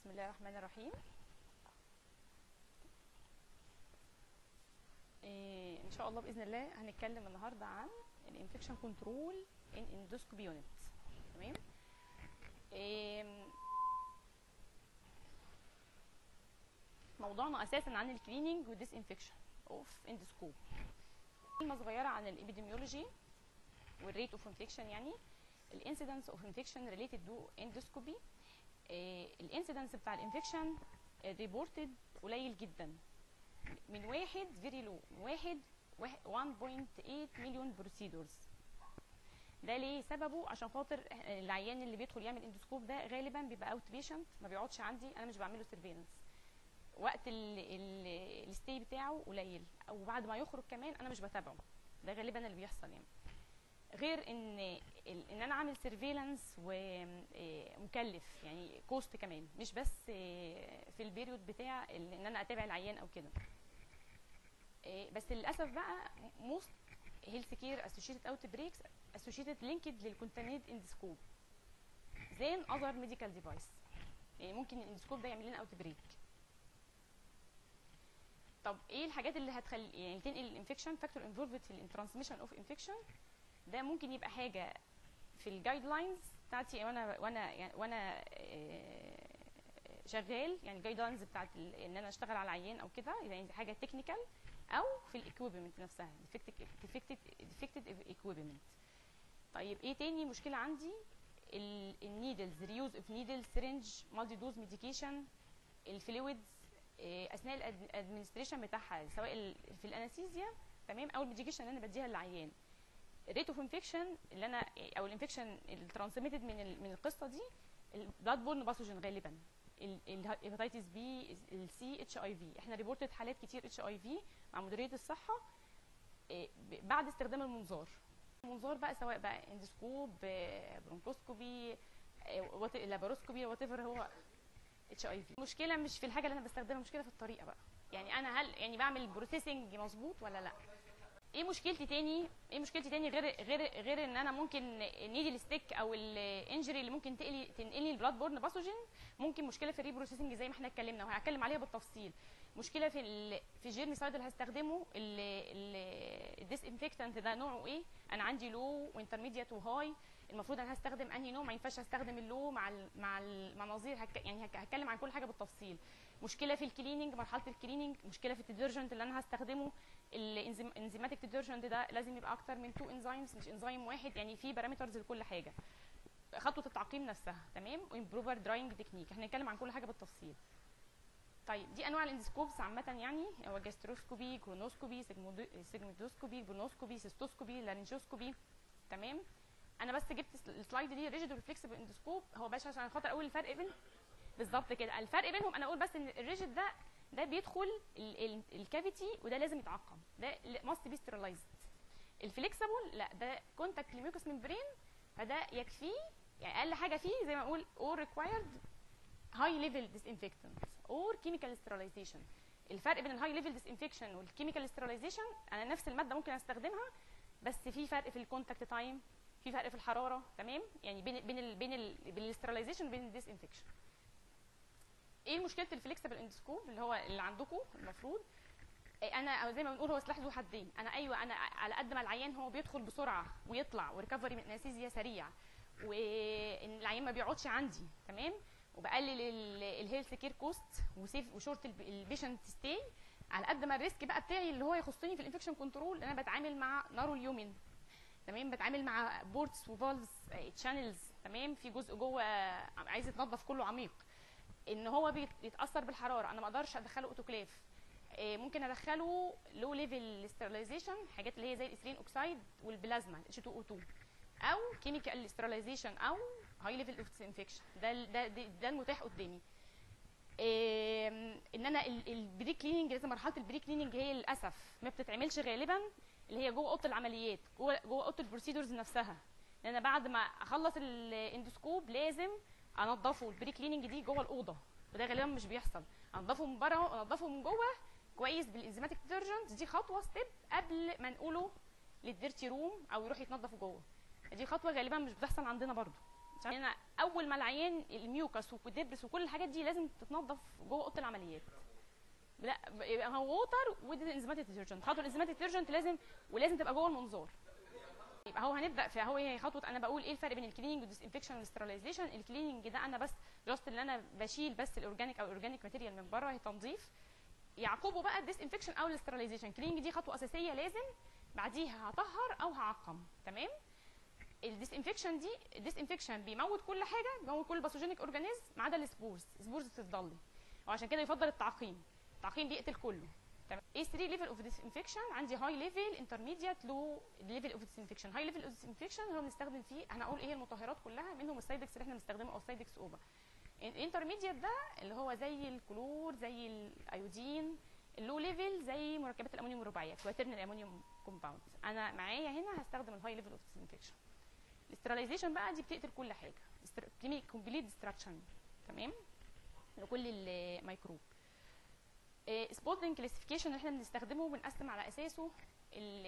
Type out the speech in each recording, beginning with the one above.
بسم الله الرحمن الرحيم إيه ان شاء الله باذن الله هنتكلم النهارده عن الانفكشن كنترول ان اندوسكوبي يونت تمام إيه موضوعنا اساسا عن الكليننج والديس انفكشن اوف اندوسكوب كلمه صغيره عن الابيديميولوجي والريت اوف انفكشن يعني الانسيدنس اوف انفكشن ريليتد تو اندوسكوبي الانسيدنس بتاع الانفكشن ريبورتد قليل جدا من واحد فيري لو من واحد 1.8 مليون بروسيدورز ده ليه سببه عشان خاطر العيان اللي بيدخل يعمل اندوسكوب ده غالبا بيبقى اوت بيشنت ما بيقعدش عندي انا مش بعمله سيرفيلانس وقت الستي بتاعه قليل او بعد ما يخرج كمان انا مش بتابعه ده غالبا اللي بيحصل يعني غير ان ان انا اعمل سيرفيلانس ومكلف يعني كوست كمان مش بس في البيريود بتاع ان انا اتابع العيان او كده بس للاسف بقى موست هيلث كير اسوشيتد اوت بريكس اسوشيتد لينكد للكونتامينيت اندسكوب زين اذر ميديكال ديفايس يعني ممكن الاندسكوب ده يعمل لنا اوت بريك طب ايه الحاجات اللي هتخلي يعني تنقل الانفكشن فاكتور انفولفد في الترانسميشن اوف انفكشن ده ممكن يبقى حاجه في الجايد لاينز بتاعتي وانا وانا يعني وانا شغال يعني جايد لاينز بتاعت ان انا اشتغل على العيان او كده يعني حاجه تكنيكال او في الاكويبمنت نفسها ديفكتد ديفكتد اكويبمنت طيب ايه تاني مشكله عندي النيدلز ريوز اوف نيدل سرنج مالتي دوز ميديكيشن الفلويدز اثناء الادمنستريشن بتاعها سواء في الانستيزيا تمام او الميديكيشن اللي انا بديها للعيان الريت اوف انفكشن اللي انا او الانفكشن الترانسميتد من من القصه دي البلاد بورن باثوجين غالبا الهيباتيتس بي السي اتش اي في احنا ريبورتد حالات كتير اتش اي في مع مديريه الصحه بعد استخدام المنظار المنظار بقى سواء بقى اندسكوب برونكوسكوبي لاباروسكوبي وات ايفر هو اتش اي في المشكله مش في الحاجه اللي انا بستخدمها المشكله في الطريقه بقى يعني انا هل يعني بعمل بروسيسنج مظبوط ولا لا ايه مشكلتي تاني ايه مشكلتي تاني غير غير غير ان انا ممكن نيدل ستيك او الانجري اللي ممكن تقلي تنقلي البلاد بورن باثوجين ممكن مشكله في الريبروسيسنج زي ما احنا اتكلمنا وهتكلم عليها بالتفصيل مشكله في ال في الجيرمي سايد اللي هستخدمه الديس انفكتنت ده نوعه ايه انا عندي لو وانترميديت وهاي المفروض انا هستخدم انهي نوع ما ينفعش استخدم اللو مع ال مع المناظير هك يعني هتكلم عن كل حاجه بالتفصيل مشكله في الكليننج مرحله الكليننج مشكله في الديترجنت اللي انا هستخدمه الانزيماتيك ديترجنت ده لازم يبقى اكتر من تو انزيمز مش انزيم واحد يعني في بارامترز لكل حاجه خطوه التعقيم نفسها تمام وامبروفر دراينج تكنيك احنا هنتكلم عن كل حاجه بالتفصيل طيب دي انواع الاندسكوبس عامه يعني هو جاستروسكوبي كرونوسكوبي سيجمويدوسكوبي برونوسكوبي سيستوسكوبي لارنجوسكوبي تمام انا بس جبت السلايد دي ريجيد وريفلكسبل اندسكوب هو باش عشان خاطر اقول الفرق بين بالظبط كده الفرق بينهم انا اقول بس ان الريجيد ده ده بيدخل الكافيتي وده لازم يتعقم ده ماست بي ستيرلايزد الفليكسبل لا ده كونتاكت لميوكس ممبرين فده يكفيه يعني اقل حاجه فيه زي ما اقول اور ريكوايرد هاي ليفل ديسانفكتنت اور كيميكال ستيرلايزيشن الفرق بين الهاي ليفل ديسانفكشن والكيميكال ستيرلايزيشن انا نفس الماده ممكن استخدمها بس في فرق في الكونتاكت تايم في فرق في الحراره تمام يعني بين بين ال بين ال بين الاسترلايزيشن وبين الديسانفكشن ايه مشكله الفليكسبل اندسكوب اللي هو اللي عندكم المفروض انا زي ما بنقول هو سلاح ذو حدين انا ايوه انا على قد ما العيان هو بيدخل بسرعه ويطلع وريكفري من انستيزيا سريع وان العيان ما بيقعدش عندي تمام وبقلل الهيلث كير كوست وسيف وشورت البيشنت ستاي على قد ما الريسك بقى بتاعي اللي هو يخصني في الانفكشن كنترول انا بتعامل مع نارو اليومن تمام بتعامل مع بورتس وفالفز تشانلز تمام في جزء جوه عايز يتنظف كله عميق ان هو بيتاثر بالحراره انا ما اقدرش ادخله اوتوكليف ممكن ادخله لو ليفل ستيرلايزيشن حاجات اللي هي زي الاثرين اوكسايد والبلازما اتش 2 او 2 او كيميكال ستيرلايزيشن او هاي ليفل اوف انفكشن ده ده ده المتاح قدامي ان انا البري كليننج لازم مرحله البري كليننج هي للاسف ما بتتعملش غالبا اللي هي جوه اوضه العمليات جوه جوه اوضه البروسيدورز نفسها لان بعد ما اخلص الاندوسكوب لازم انضفه البري كليننج دي جوه الاوضه وده غالبا مش بيحصل انضفه من بره وانضفه من جوه كويس بالانزيماتيك ديترجنت دي خطوه ستيب قبل ما نقوله للديرتي روم او يروح يتنضف جوه دي خطوه غالبا مش بتحصل عندنا برضو عشان انا اول ما العيان الميوكس والدبرس وكل الحاجات دي لازم تتنضف جوه اوضه العمليات لا يبقى هو ووتر ودي انزيماتيك ديترجنت خطوه الانزيماتيك ديترجنت لازم ولازم تبقى جوه المنظار يبقى هو هنبدا في هو هي خطوه انا بقول ايه الفرق بين الكليننج والديسانفكشن والسترلايزيشن الكليننج ده انا بس جاست اللي انا بشيل بس الاورجانيك او الاورجانيك ماتيريال من بره هي تنظيف يعقبه بقى الديسانفكشن او الاسترلايزيشن كليننج دي خطوه اساسيه لازم بعديها هطهر او هعقم تمام الديسانفكشن دي الديسانفكشن بيموت كل حاجه بيموت كل باثوجينيك اورجانيزم ما عدا السبورز السبورز بتفضل لي وعشان كده يفضل التعقيم التعقيم بيقتل كله تمام ايه 3 ليفل اوف ديسانفكشن عندي هاي ليفل انترميديت لو ليفل اوف ديسانفكشن هاي ليفل اوف ديسانفكشن هو بنستخدم فيه انا اقول ايه المطهرات كلها منهم السايدكس اللي احنا بنستخدمه او السايدكس اوبا الانترميديت ده اللي هو زي الكلور زي الايودين اللو ليفل زي مركبات الامونيوم الرباعيه كواترنال امونيوم كومباوند انا معايا هنا هستخدم الهاي ليفل اوف ديسانفكشن الاستراليزيشن بقى دي بتقتل كل حاجه كومبليت ديستراكشن تمام لكل الميكروب سبوتنج كلاسيفيكيشن اللي احنا بنستخدمه بنقسم على اساسه ال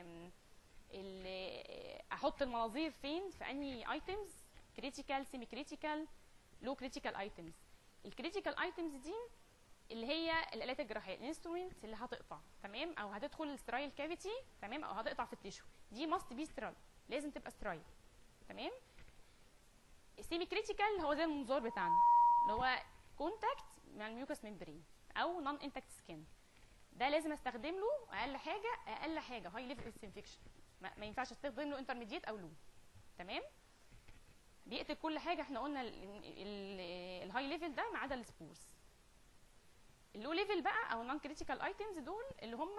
ال احط المناظير فين في انهي ايتمز كريتيكال سيمي كريتيكال لو كريتيكال ايتمز الكريتيكال ايتمز دي اللي هي الالات الجراحيه الانسترومنت اللي هتقطع تمام او هتدخل السترايل كافيتي تمام او هتقطع في التيشو دي ماست بي سترايل لازم تبقى سترايل تمام السيمي كريتيكال هو زي المنظار بتاعنا اللي هو كونتاكت مع الميوكس ممبرين او نون انتاكت سكين ده لازم استخدم له اقل حاجه اقل حاجه هاي ليفل ديسانفكشن ما, ما ينفعش استخدم له انترميديت او لو تمام بيقتل كل حاجه احنا قلنا الهاي ليفل ده ما عدا السبورز اللو ليفل بقى او النون كريتيكال ايتمز دول اللي هم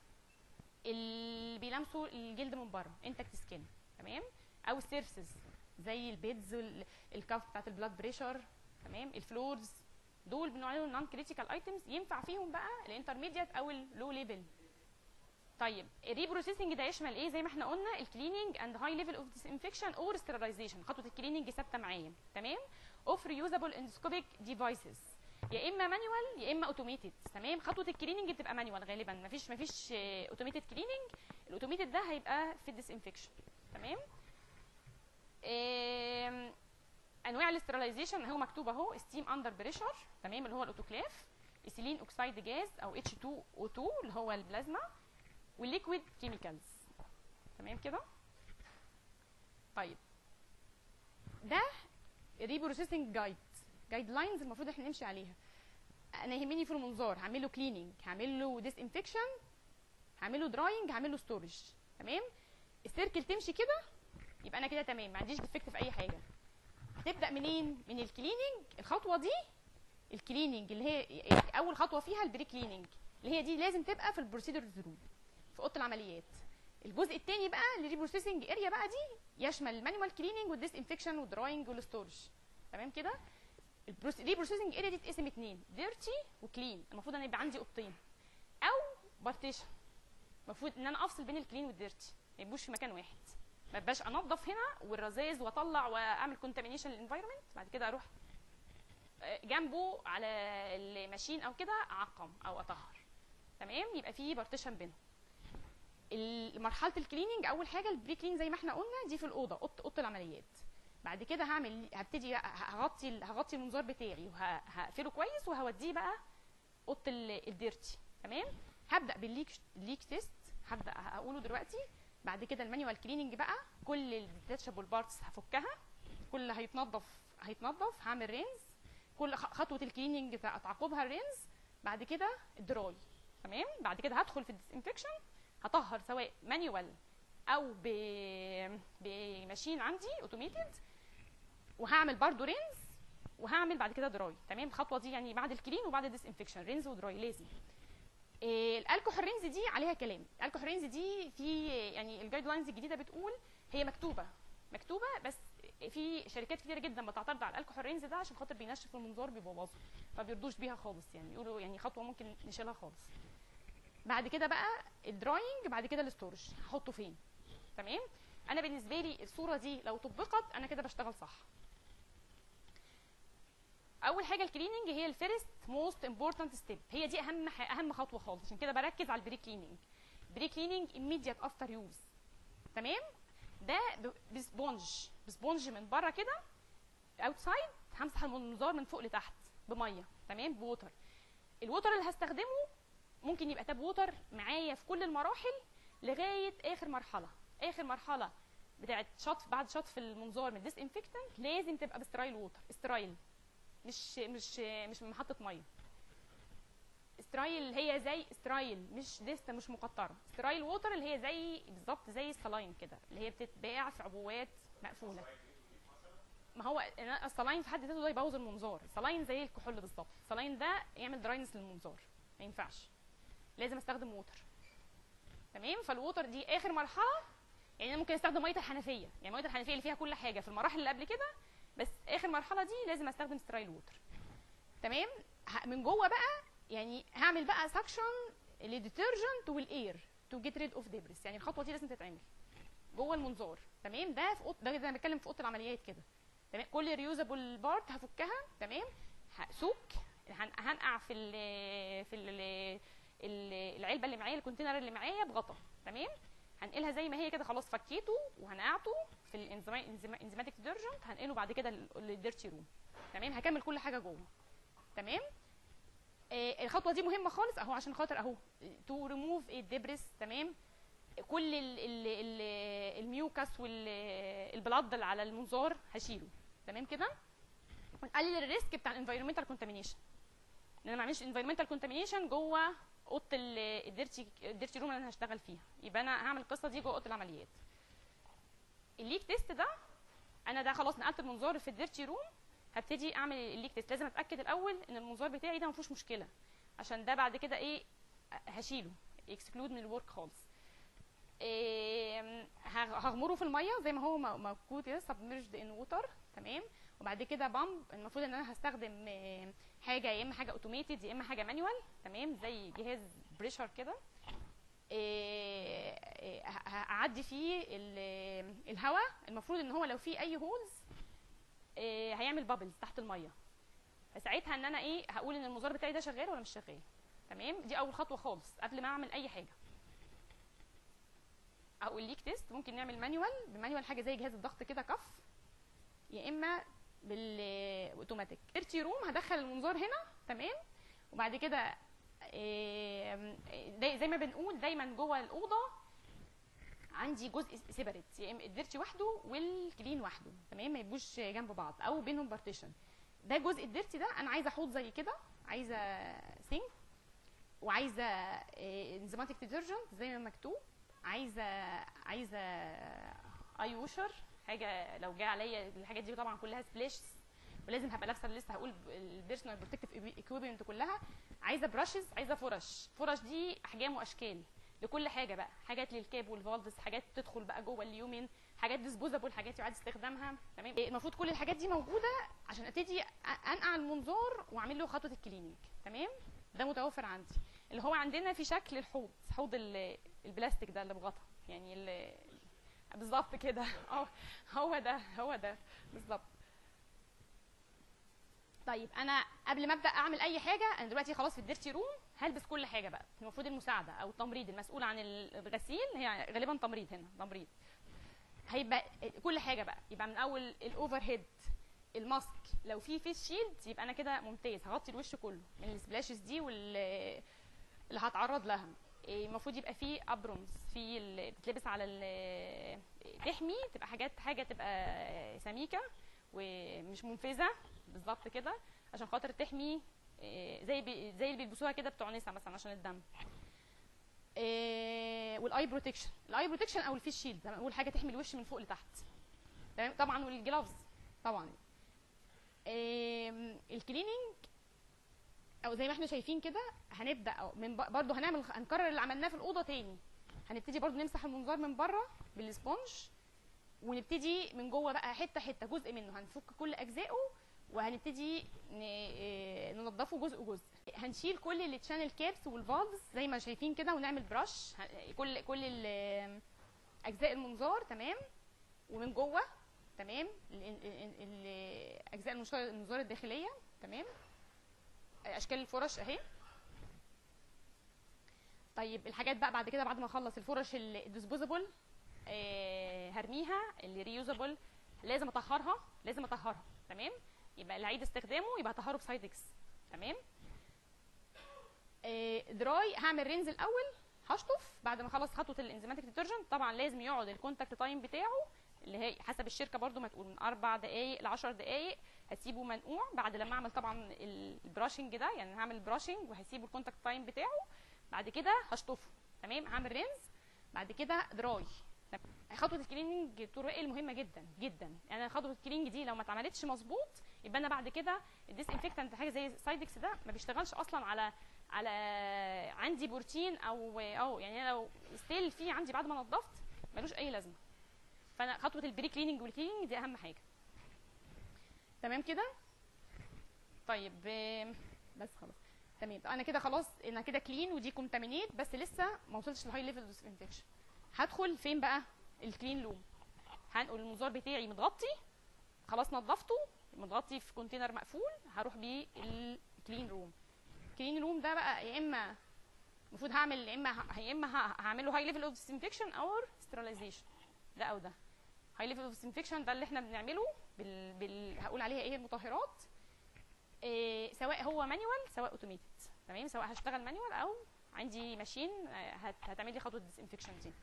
اللي بيلمسوا الجلد من بره انتاكت سكين تمام او السيرفسز زي البيدز الكاف بتاعت البلاد بريشر تمام الفلورز دول بنقول عليهم نون كريتيكال ايتمز ينفع فيهم بقى الانترميديت او اللو ليفل طيب الريبروسيسنج ده يشمل ايه زي ما احنا قلنا الكليننج اند هاي ليفل اوف ديسانفكشن اور ستيرلايزيشن خطوه الكليننج ثابته معايا تمام اوف ريوزابل اندسكوبيك ديفايسز يا اما مانوال يا اما اوتوميتد تمام خطوه الكليننج بتبقى مانوال غالبا مفيش مفيش اوتوميتد كليننج الاوتوميتد ده هيبقى في الديسانفكشن تمام إيه انواع الاسترلايزيشن هو مكتوب اهو ستيم اندر بريشر تمام اللي هو الاوتوكلاف ايثيلين اوكسايد جاز او اتش 2 او 2 اللي هو البلازما والليكويد كيميكالز تمام كده طيب ده ريبروسيسنج جايد جايد لاينز المفروض احنا نمشي عليها انا يهمني في المنظار هعمل له كليننج هعمل له ديس انفكشن هعمل له دراينج هعمل له ستورج تمام السيركل تمشي كده يبقى انا كده تمام ما عنديش ديفكت في اي حاجه تبدا منين من الكليننج الخطوه دي الكليننج اللي هي اول خطوه فيها البري كليننج اللي هي دي لازم تبقى في البروسيدورز روم في اوضه العمليات الجزء الثاني بقى الريبروسيسنج اريا بقى دي يشمل المانيوال كليننج والديس انفكشن والدراينج والستورج تمام كده الريبروسيسنج اريا دي تتقسم اتنين ديرتي وكلين المفروض ان يبقى عندي اوضتين او بارتيشن المفروض ان انا افصل بين الكلين والديرتي ما يبقوش في مكان واحد ما بقاش انضف هنا والرذاذ واطلع واعمل كونتامينيشن للانفايرمنت بعد كده اروح جنبه على الماشين او كده اعقم او اطهر تمام يبقى في بارتيشن بينهم مرحله الكليننج اول حاجه البري كلين زي ما احنا قلنا دي في الاوضه اوضه العمليات بعد كده هعمل هبتدي هغطي هغطي المنظار بتاعي وهقفله كويس وهوديه بقى اوضه الديرتي تمام هبدا بالليك الليك تيست هبدا هقوله دلوقتي بعد كده المانيوال كليننج بقى كل الديتشابل بارتس هفكها كل اللي هيتنضف هيتنضف هعمل رينز كل خطوه الكليننج تعقبها الرينز بعد كده الدراي تمام بعد كده هدخل في الديسانفكشن هطهر سواء مانيوال او ب... بماشين عندي اوتوميتد وهعمل برضو رينز وهعمل بعد كده دراي تمام الخطوه دي يعني بعد الكلين وبعد الديسانفكشن رينز ودراي لازم إيه الالكحول رينز دي عليها كلام الالكحول رينز دي في يعني الجايد لاينز الجديده بتقول هي مكتوبه مكتوبه بس في شركات كتيره جدا بتعترض على الالكحول رينز ده عشان خاطر بينشف المنظار بيبوظه ما بيرضوش بيها خالص يعني بيقولوا يعني خطوه ممكن نشيلها خالص بعد كده بقى الدراينج بعد كده الاستورج هحطه فين تمام انا بالنسبه لي الصوره دي لو طبقت انا كده بشتغل صح اول حاجه الكليننج هي الفيرست موست امبورتنت ستيب هي دي اهم اهم خطوه خالص عشان كده بركز على البري كليننج بري كليننج immediate افتر يوز تمام ده بسبونج بسبونج من بره كده اوتسايد همسح المنظار من فوق لتحت بميه تمام بوتر الووتر اللي هستخدمه ممكن يبقى تاب ووتر معايا في كل المراحل لغايه اخر مرحله اخر مرحله بتاعت شطف بعد شطف المنظار من ديس انفكتنت لازم تبقى بسترايل ووتر استرايل مش مش مش من محطه ميه استرايل هي زي استرايل مش ديستا مش مقطره استرايل ووتر اللي هي زي بالظبط زي الصلاين كده اللي هي بتتباع في عبوات مقفوله ما هو الصلاين في حد ذاته ده يبوظ المنظار الصلاين زي الكحول بالظبط الصلاين ده يعمل دراينس للمنظار ما ينفعش لازم استخدم ووتر تمام فالووتر دي اخر مرحله يعني انا ممكن استخدم ميه الحنفيه يعني ميه الحنفيه اللي فيها كل حاجه في المراحل اللي قبل كده بس اخر مرحله دي لازم استخدم سترايل ووتر تمام ه- من جوه بقى يعني هعمل بقى سكشن للديترجنت والاير تو جيت ريد اوف ديبريس يعني الخطوه دي لازم تتعمل جوه المنظار تمام ده في أوض... ده انا بتكلم في اوضه العمليات كده تمام كل ريوزابل بارت هفكها تمام هسوك هن- هنقع في ال في ال ال- العلبه اللي معايا الكونتينر اللي معايا بغطا تمام هنقلها زي ما هي كده خلاص فكيته وهنقعته في الانزيماتيك ديترجنت هنقله بعد كده للديرتي روم تمام هكمل كل حاجه جوه تمام آه الخطوه دي مهمه خالص اهو عشان خاطر اهو تو ريموف الدبرس تمام كل ال ال ال الميوكس والبلاد اللي على المنظار هشيله تمام كده ونقلل الريسك بتاع الانفيرمنتال كونتامينيشن ان انا ما اعملش انفيرمنتال كونتامينيشن جوه اوضه ال- الديرتي الديرتي روم اللي انا هشتغل فيها يبقى انا هعمل القصه دي جوه اوضه العمليات الليك تيست ده انا ده خلاص نقلت المنظار في الديرتي روم هبتدي اعمل الليك تيست لازم اتاكد الاول ان المنظار بتاعي ده ما فيهوش مشكله عشان ده بعد كده ايه هشيله اكسكلود من الورك خالص إيه هغ- هغمره في الميه زي ما هو م- موجود كده سبمرجد ان ووتر تمام وبعد كده بامب المفروض ان انا هستخدم آه، حاجه يا اما حاجه اوتوميتد يا اما حاجه مانيوال تمام زي جهاز بريشر كده إيه، إيه، ه- هعدي فيه ال- الهواء المفروض ان هو لو في اي هولز إيه، هيعمل بابلز تحت الميه فساعتها ان انا ايه هقول ان المنظار بتاعي ده شغال ولا مش شغال تمام دي اول خطوه خالص قبل ما اعمل اي حاجه او الليك تيست ممكن نعمل مانيوال بمانيوال حاجه زي جهاز الضغط كده كف يا اما بالاوتوماتيك ارتي روم هدخل المنظار هنا تمام وبعد كده إيه، داي- زي ما بنقول دايما جوه الاوضه عندي جزء سيبريت يا اما الديرتي وحده والكلين وحده تمام ما يبقوش جنب بعض او بينهم بارتيشن ده جزء الديرتي ده انا عايزه حوض زي كده عايزه سينك وعايزه انزيماتيك ديترجنت زي ما مكتوب عايزه عايزه اي ووشر حاجه لو جه عليا الحاجات دي طبعا كلها سبلاش ولازم هبقى لابسه لسه هقول البيرسونال بروتكتيف ايكويبمنت كلها عايزه براشز عايزه فرش فرش دي احجام واشكال لكل حاجه بقى حاجات للكاب والفالفز حاجات تدخل بقى جوه اليومين حاجات ديسبوزابل حاجات يعاد استخدامها تمام إيه، المفروض كل الحاجات دي موجوده عشان ابتدي أ- انقع المنظار واعمل له خطوه الكليننج تمام ده متوفر عندي اللي هو عندنا في شكل الحوض حوض ال- البلاستيك ده اللي بغطا يعني ال- بالظبط كده اه هو ده هو ده بالظبط طيب انا قبل ما ابدا اعمل اي حاجه انا دلوقتي خلاص في الديرتي روم هلبس كل حاجه بقى المفروض المساعده او التمريض المسؤول عن الغسيل هي غالبا تمريض هنا تمريض هيبقى كل حاجه بقى يبقى من اول الاوفر هيد الماسك لو في فيس شيلد يبقى انا كده ممتاز هغطي الوش كله من السبلاشز دي وال اللي هتعرض لها إيه، المفروض يبقى في ابرونز في اللي بتلبس على ال- تحمي تبقى حاجات حاجه تبقى سميكه ومش منفذه بالظبط كده عشان خاطر تحمي إيه، زي بي زي اللي بيلبسوها كده بتوع نسا مثلا عشان الدم إيه، والاي بروتكشن الاي بروتكشن او الفيس شيلد زي ما بنقول حاجه تحمي الوش من فوق لتحت تمام طبعا والجلافز طبعا إيه، الكليننج او زي ما احنا شايفين كده هنبدا أو من ب- برضو هنعمل هنكرر اللي عملناه في الاوضه تاني هنبتدي برضو نمسح المنظار من بره بالسبونج ونبتدي من جوه بقى حته حته جزء منه هنفك كل اجزائه وهنبتدي ن- إيه، ننضفه جزء جزء هنشيل كل التشانل كابس والفالفز زي ما شايفين كده ونعمل براش ه- كل كل ال- اجزاء المنظار تمام ومن جوه تمام ال- ال- ال- اجزاء المنظار المنظار الداخليه تمام اشكال الفرش اهي طيب الحاجات بقى بعد كده بعد ما اخلص الفرش الديسبوزابل هرميها اللي ريوزابل لازم اطهرها لازم اطهرها تمام يبقى اللي هعيد استخدامه يبقى تهرب سايدكس تمام آه، دراي هعمل رينز الاول هشطف بعد ما اخلص خطوه الانزيماتيك ديترجنت طبعا لازم يقعد الكونتاكت تايم بتاعه اللي هي حسب الشركه برضو ما تقول من اربع دقائق ل 10 دقائق هسيبه منقوع بعد لما اعمل طبعا البراشنج ده يعني هعمل براشنج وهسيبه الكونتاكت تايم بتاعه بعد كده هشطفه تمام هعمل رينز بعد كده دراي خطوه الكليننج دكتور وائل مهمه جدا جدا يعني خطوه الكليننج دي لو ما اتعملتش مظبوط يبقى انا بعد كده الديس انفكتنت حاجه زي سايدكس ده ما بيشتغلش اصلا على على عندي بروتين او او يعني أنا لو ستيل في عندي بعد ما نضفت ملوش اي لازمه فانا خطوه البري كليننج والكليننج دي اهم حاجه تمام كده طيب آم، بس خلاص تمام انا كده خلاص انا كده كلين ودي كونتامينيت بس لسه ما وصلتش لهاي ليفل اوف انفكشن هدخل فين بقى الكلين لوم هنقول المنظار بتاعي متغطي خلاص نضفته متغطي في كونتينر مقفول هروح بيه الكلين روم الكلين روم ده بقى يا اما المفروض هعمل يا اما ه- يا اما ه- هعمل له هاي ليفل اوف ديسانفكشن او ستيرلايزيشن ده او ده هاي ليفل اوف ديسانفكشن ده اللي احنا بنعمله بال... بال... هقول عليها ايه المطهرات إيه سواء هو مانيوال سواء اوتوميتد تمام سواء هشتغل مانيوال او عندي ماشين آه، هت... هتعمل لي خطوه الديسانفكشن دي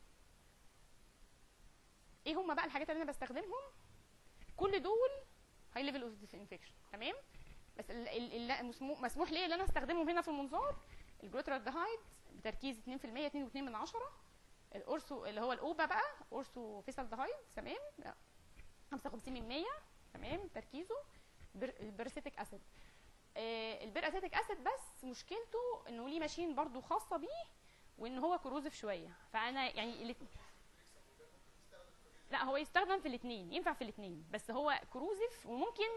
ايه هم بقى الحاجات اللي انا بستخدمهم كل دول هاي ليفل اوف ديسانفكشن تمام بس ال- ال- اللي مسموح, مسموح لي ان انا استخدمهم هنا في المنظار الجلوترالدهايد بتركيز 2% 2.2 من عشرة الاورسو اللي هو الاوبا بقى اورسو فيسالدهايد تمام لا، 55 من 100 تمام تركيزه بر- البرسيتيك اسيد آه البراسيتيك اسيد بس مشكلته انه ليه ماشين برضو خاصه بيه وان هو كروزف شويه فانا يعني الات- لا هو يستخدم في الاثنين ينفع في الاثنين بس هو كروزف وممكن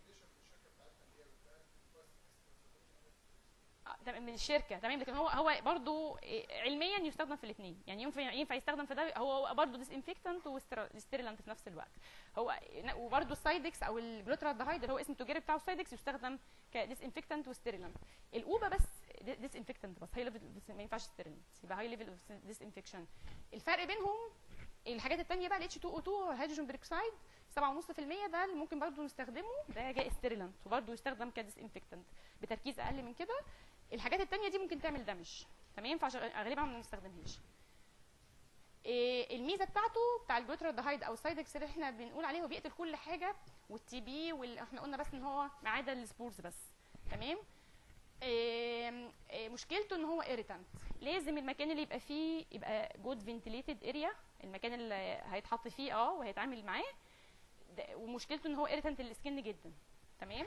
آه، تمام من الشركه تمام لكن هو هو برضو إيه، علميا يستخدم في الاثنين يعني ينفع ينفع يستخدم في ده هو برضو ديس انفكتنت وستيرلانت في نفس الوقت هو وبرضو السايدكس او الجلوترالدهايد اللي هو اسم التجاري بتاعه السايدكس يستخدم كديس انفكتنت وستيرلانت الاوبا بس ديس انفكتنت بس هاي ليفل ما ينفعش ستيرلانت يبقى هاي ليفل ديس انفكشن الفرق بينهم الحاجات التانية بقى ال H2O2 هيدروجين بيروكسيد 7.5% ده اللي ممكن برضو نستخدمه ده جاي ستيرلانت وبرضو يستخدم كديس انفكتنت بتركيز اقل من كده الحاجات التانية دي ممكن تعمل دمج تمام فغالبا ما بنستخدمهاش إيه الميزه بتاعته بتاع الجلوترالدهايد او السايدكس اللي احنا بنقول عليه هو بيقتل كل حاجه والتي بي وال... احنا قلنا بس ان هو ما عدا السبورز بس تمام إيه إيه مشكلته ان هو irritant لازم المكان اللي يبقى فيه يبقى جود فنتليتد اريا المكان اللي هيتحط فيه اه وهيتعامل معاه ده- ومشكلته ان هو irritant السكن جدا تمام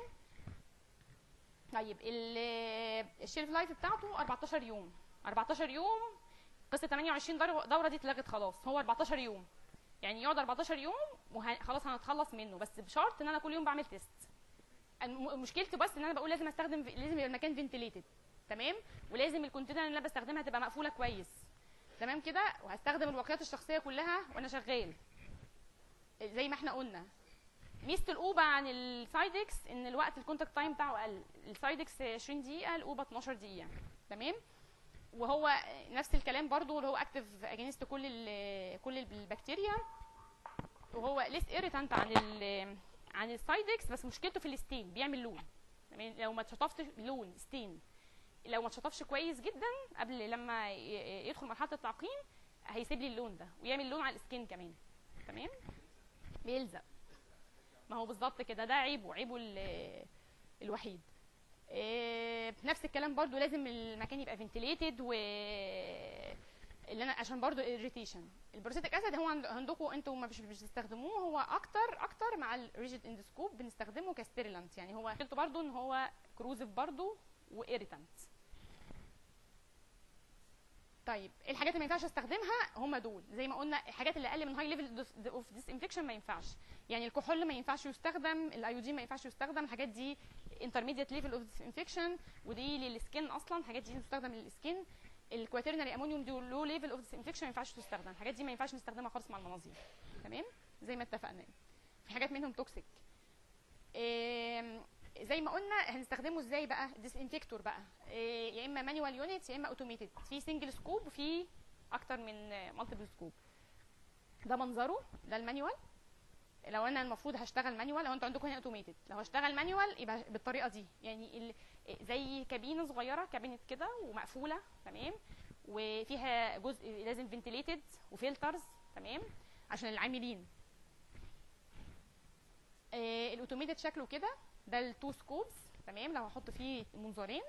طيب ال- الشيلف لايف بتاعته 14 يوم 14 يوم قصه 28 دور- دوره دي اتلغت خلاص هو 14 يوم يعني يقعد 14 يوم وخلاص هنتخلص منه بس بشرط ان انا كل يوم بعمل تيست الم- مشكلته بس ان انا بقول لازم استخدم لازم يبقى المكان فنتليتد تمام ولازم الكونتينر اللي انا بستخدمها تبقى مقفوله كويس تمام كده وهستخدم الواقيات الشخصيه كلها وانا شغال زي ما احنا قلنا ميزه الاوبا عن السايدكس ان الوقت الكونتاكت تايم بتاعه اقل السايدكس 20 دقيقه الاوبا 12 دقيقه تمام وهو نفس الكلام برضو اللي هو اكتف اجينست كل ال كل البكتيريا وهو ليس ايريتانت عن ال عن السايدكس بس مشكلته في الستين بيعمل لون تمام لو ما اتشطفتش لون ستين لو ما اتشطفش كويس جدا قبل لما ي- يدخل مرحله التعقيم هيسيب لي اللون ده ويعمل لون على السكين كمان تمام بيلزق ما هو بالظبط كده ده عيبه عيبه ال- الوحيد إيه، نفس الكلام برضو لازم المكان يبقى فنتليتد و اللي انا عشان برضو الاريتيشن البروسيتيك اسيد هو عند- عندكم انتوا ما مش مش بتستخدموه هو اكتر اكتر مع الريجيد اندسكوب بنستخدمه كستيرلانت يعني هو مشكلته برضو ان هو كروزيف برضو وإيريتانت طيب الحاجات اللي ما ينفعش استخدمها هم دول زي ما قلنا الحاجات اللي اقل من هاي ليفل اوف ديس انفكشن ما ينفعش يعني الكحول ما ينفعش يستخدم الايودين ما ينفعش يستخدم الحاجات دي انترميديت ليفل اوف ديس انفكشن ودي للسكين اصلا الحاجات دي تستخدم للسكين الكواترنري امونيوم دي لو ليفل اوف ديس انفكشن ما ينفعش تستخدم الحاجات دي ما ينفعش نستخدمها خالص مع المناظير تمام زي ما اتفقنا في حاجات منهم توكسيك زي ما قلنا هنستخدمه ازاي بقى ديسانفكتور بقى إيه، يا اما مانيوال يونت يا اما اوتوميتد في سنجل سكوب وفي اكتر من مالتيبل سكوب ده منظره ده المانيوال لو انا المفروض هشتغل مانيوال لو انتوا عندكم هنا اوتوميتد لو هشتغل مانيوال يبقى بالطريقه دي يعني ال... زي كابينه صغيره كابينه كده ومقفوله تمام وفيها جزء لازم فنتليتد وفلترز تمام عشان العاملين آه الاوتوميتد شكله كده ده التو سكوبس تمام لو هحط فيه منظارين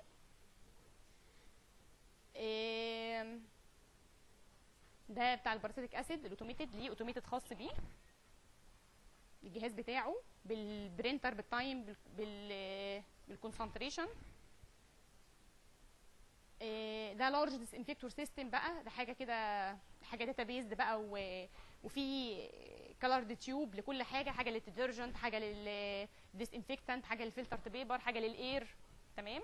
آه ده بتاع الباراسيتيك اسيد الاوتوميتد ليه اوتوميتد خاص بيه الجهاز بتاعه بالبرينتر بالتايم بال بال بالكونسنتريشن ده لارج ديس انفكتور سيستم بقى ده حاجه كده حاجه داتا بيزد بقى و... وفي كلرد تيوب لكل حاجه حاجه للديترجنت حاجه للديسانفكتنت حاجه للفلترد بيبر حاجه للاير تمام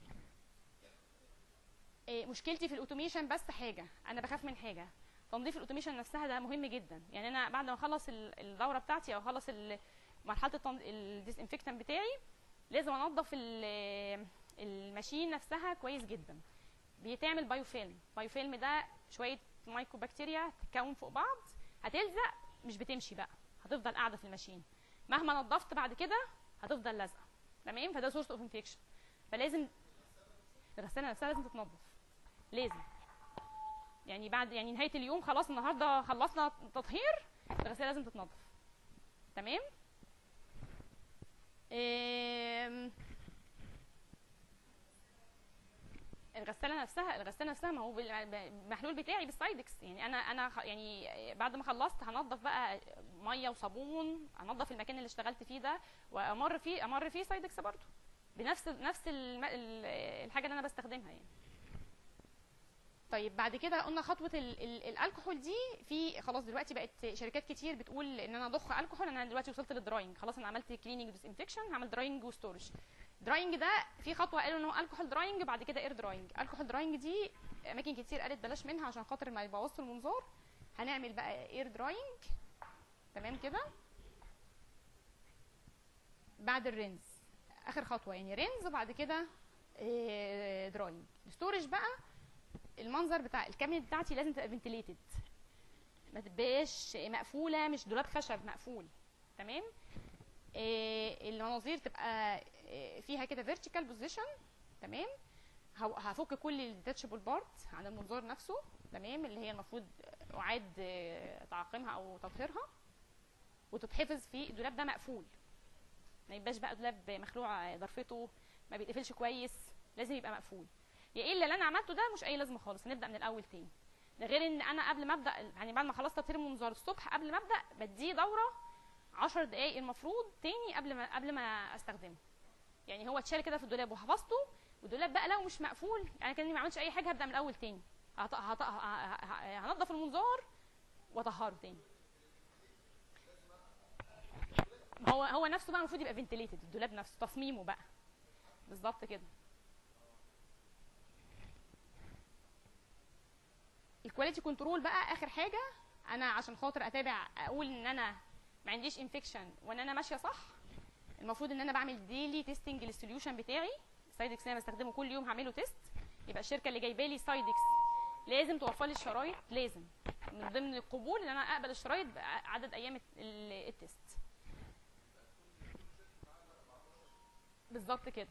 مشكلتي في الاوتوميشن بس حاجه انا بخاف من حاجه تنظيف الاوتوميشن نفسها ده مهم جدا يعني انا بعد ما اخلص الدوره بتاعتي او اخلص مرحله الديسانفكتنت بتاعي لازم انظف الماشين نفسها كويس جدا بيتعمل بايو فيلم بايو فيلم ده شويه مايكرو بكتيريا تتكون فوق بعض هتلزق مش بتمشي بقى هتفضل قاعده في الماشين مهما نظفت بعد كده هتفضل لازقه تمام فده سورس اوف انفكشن فلازم الغساله نفسها لازم تتنظف لازم يعني بعد يعني نهايه اليوم خلاص النهارده خلصنا تطهير الغساله لازم تتنظف تمام إيه الغساله نفسها الغساله نفسها ما هو المحلول بتاعي بالسايدكس يعني انا انا يعني بعد ما خلصت هنضف بقى ميه وصابون هنضف المكان اللي اشتغلت فيه ده وامر فيه امر فيه سايدكس برضه بنفس نفس الحاجه اللي انا بستخدمها يعني طيب بعد كده قلنا خطوه ال ال الالكحول دي في خلاص دلوقتي بقت شركات كتير بتقول ان انا اضخ الكحول انا دلوقتي وصلت للدراينج خلاص انا عملت كليننج ديسانفكشن هعمل دراينج وستورج دراينج ده في خطوه قالوا ان هو الكحول دراينج بعد كده اير دراينج الكحول دراينج دي اماكن كتير قالت بلاش منها عشان خاطر ما يبوظش المنظار هنعمل بقى اير دراينج تمام كده بعد الرينز اخر خطوه يعني رينز وبعد كده إيه دراينج الستورج بقى المنظر بتاع الكابينت بتاعتي لازم تبقى فنتليتد ما تبقاش مقفوله مش دولاب خشب مقفول تمام إيه المناظير تبقى إيه فيها كده فيرتيكال بوزيشن تمام هفك كل الديتشبل بارت عن المنظار نفسه تمام اللي هي المفروض اعاد تعقيمها او تطهيرها وتتحفظ في الدولاب ده مقفول ما يبقاش بقى دولاب مخلوع ضرفته ما بيتقفلش كويس لازم يبقى مقفول يا ايه اللي انا عملته ده مش اي لازمه خالص هنبدا من الاول تاني ده غير ان انا قبل ما ابدا يعني بعد ما خلصت تطهير المنظار الصبح قبل ما ابدا بديه دوره 10 دقائق المفروض تاني قبل ما قبل ما استخدمه يعني هو اتشال كده في الدولاب وحفظته والدولاب بقى لو مش مقفول يعني كاني ما عملتش اي حاجه هبدا من الاول تاني هط... هط... هنضف المنظار واطهره تاني هو هو نفسه بقى المفروض يبقى فنتليتد الدولاب نفسه تصميمه بقى بالظبط كده الكواليتي كنترول بقى اخر حاجه انا عشان خاطر اتابع اقول ان انا ما عنديش انفكشن وان انا ماشيه صح المفروض ان انا بعمل ديلي تيستنج للسوليوشن بتاعي السايدكس اللي انا بستخدمه كل يوم هعمله تيست يبقى الشركه اللي جايبه لي سايدكس لازم توفر لي الشرايط لازم من ضمن القبول ان انا اقبل الشرايط عدد ايام التيست بالظبط كده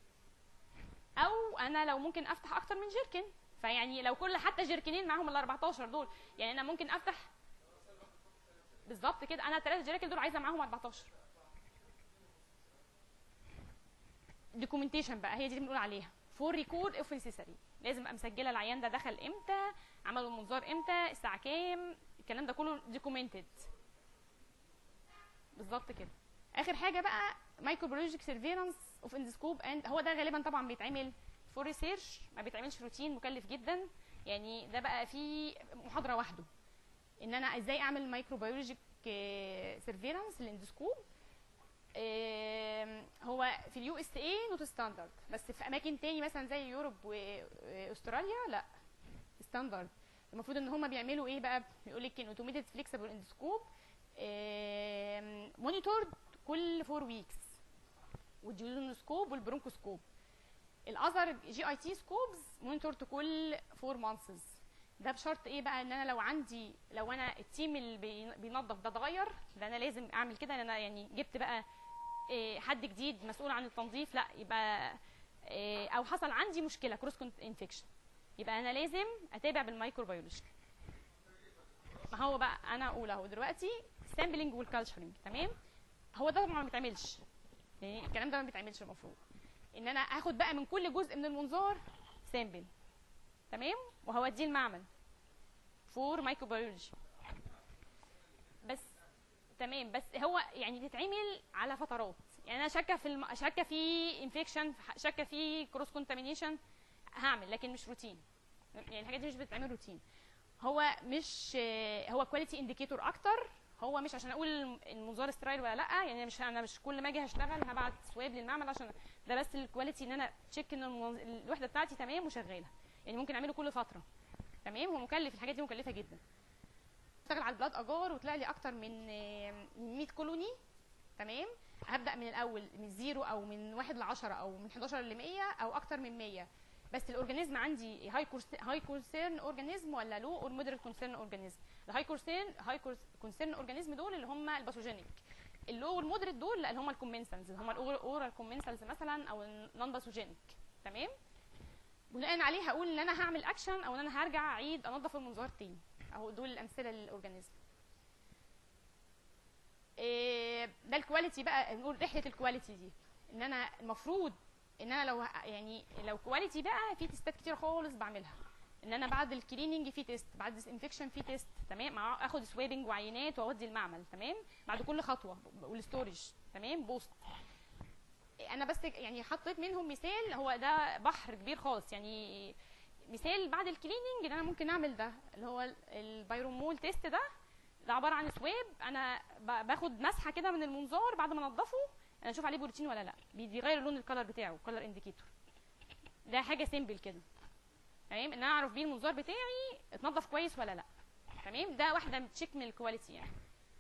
او انا لو ممكن افتح اكتر من جيركن فيعني لو كل حتى جيركنين معاهم ال 14 دول يعني انا ممكن افتح بالظبط كده انا الثلاثه جيركن دول عايزه معاهم 14 دوكيومنتيشن بقى هي دي اللي بنقول عليها فور ريكورد اوف نيسيسري لازم ابقى مسجله العيان ده دخل امتى عملوا المنظار امتى الساعه كام الكلام ده كله دوكيومنتد بالظبط كده اخر حاجه بقى مايكروبيولوجيك سيرفيلانس اوف اندسكوب اند هو ده غالبا طبعا بيتعمل فور ريسيرش ما بيتعملش روتين مكلف جدا يعني ده بقى في محاضره واحده ان انا ازاي اعمل مايكروبيولوجيك سيرفيلانس للاندسكوب هو في اليو اس اي نوت ستاندرد بس في اماكن تاني مثلا زي يوروب واستراليا لا ستاندرد المفروض ان هم بيعملوا ايه بقى بيقول لك ان اوتوميتد فليكسبل اندسكوب مونيتورد كل فور ويكس والجيونوسكوب والبرونكوسكوب الاذر جي اي تي سكوبز مونيتورد كل فور مانثز ده بشرط ايه بقى ان انا لو عندي لو انا التيم اللي بي- بينظف ده اتغير ده انا لازم اعمل كده ان انا يعني جبت بقى إيه، حد جديد مسؤول عن التنظيف لا يبقى إيه، او حصل عندي مشكله كروس انفكشن يبقى انا لازم اتابع بالميكروبيولوجي ما هو بقى انا اقول اهو دلوقتي سامبلنج والكالتشرنج تمام هو ده طبعا ما بيتعملش يعني الكلام ده ما بيتعملش المفروض ان انا هاخد بقى من كل جزء من المنظار سامبل تمام وهوديه المعمل فور مايكروبيولوجي بس تمام بس هو يعني بيتعمل على فترات يعني انا شاكه في الم... شاكه في انفكشن شاكه في كروس كونتامينيشن هعمل لكن مش روتين يعني الحاجات دي مش بتتعمل روتين هو مش آه، هو كواليتي انديكيتور اكتر هو مش عشان اقول الم- المنظار سترايل ولا لا يعني مش انا مش كل ما اجي هشتغل هبعت سواب للمعمل عشان ده بس الكواليتي ان انا تشيك ان المنظ- الوحده بتاعتي تمام وشغاله يعني ممكن اعمله كل فتره تمام هو مكلف الحاجات دي مكلفه جدا اشتغل على البلاد اجار وطلع لي اكتر من آه، من 100 كولوني تمام هبدا من الاول من زيرو او من واحد ل 10 او من 11 ل 100 او اكتر من 100 بس الاورجانيزم عندي هاي هاي كونسيرن اورجانيزم ولا لو اور مودريت كونسيرن اورجانيزم الهاي كونسيرن هاي كونسيرن اورجانيزم دول اللي هم الباثوجينيك اللو والمودريت دول لا اللي هم الكومنسلز اللي هم الاورال كومنسلز مثلا او النون باثوجينيك تمام بناء عليه هقول ان انا هعمل اكشن او ان انا هرجع اعيد انظف المنظار تاني اهو دول الامثله للاورجانيزم إيه، ده الكواليتي بقى نقول رحله الكواليتي دي ان انا المفروض ان انا لو ه- يعني لو كواليتي بقى في تيستات كتير خالص بعملها ان انا بعد الكليننج في تيست بعد الانفكشن في تيست تمام مع اخد سوابنج وعينات واودي المعمل تمام بعد كل خطوه والستورج تمام بوست انا بس يعني حطيت منهم مثال هو ده بحر كبير خالص يعني مثال بعد الكليننج ان انا ممكن اعمل ده اللي هو ال- البيرومول تيست ده ده عباره عن سواب انا ب- باخد مسحه كده من المنظار بعد ما انضفه انا اشوف عليه بروتين ولا لا بي- بيغير لون الكلر بتاعه كلر انديكيتور ده حاجه سيمبل كده تمام ان انا اعرف بيه المنظار بتاعي اتنضف كويس ولا لا تمام ده واحده من تشيك من الكواليتي يعني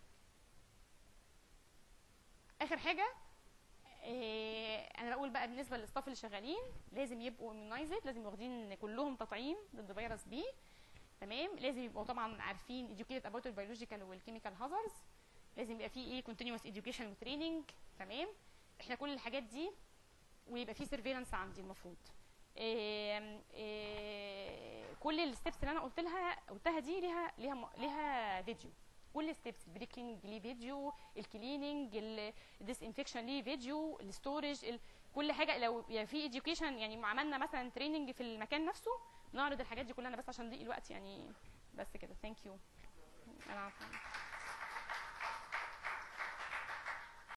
اخر حاجه إيه انا بقول بقى بالنسبه للستاف اللي شغالين لازم يبقوا اميونايزد لازم واخدين كلهم تطعيم ضد فيروس بي تمام لازم يبقوا طبعا عارفين educated about البيولوجيكال والكيميكال هازارds لازم يبقى فيه ايه continuous education وتريننج تمام احنا كل الحاجات دي ويبقى فيه سيرفيلانس عندي المفروض إيه إيه كل الستبس اللي انا قلت لها قلتها دي ليها ليها م- ليها فيديو كل الستبس البري كليننج ليه فيديو الكليننج الديس انفكشن ليه فيديو الستورج ال- كل حاجه لو يعني في education يعني عملنا مثلا تريننج في المكان نفسه نعرض الحاجات دي كلها أنا بس عشان ضيق الوقت يعني بس كده ثانك يو انا عارفه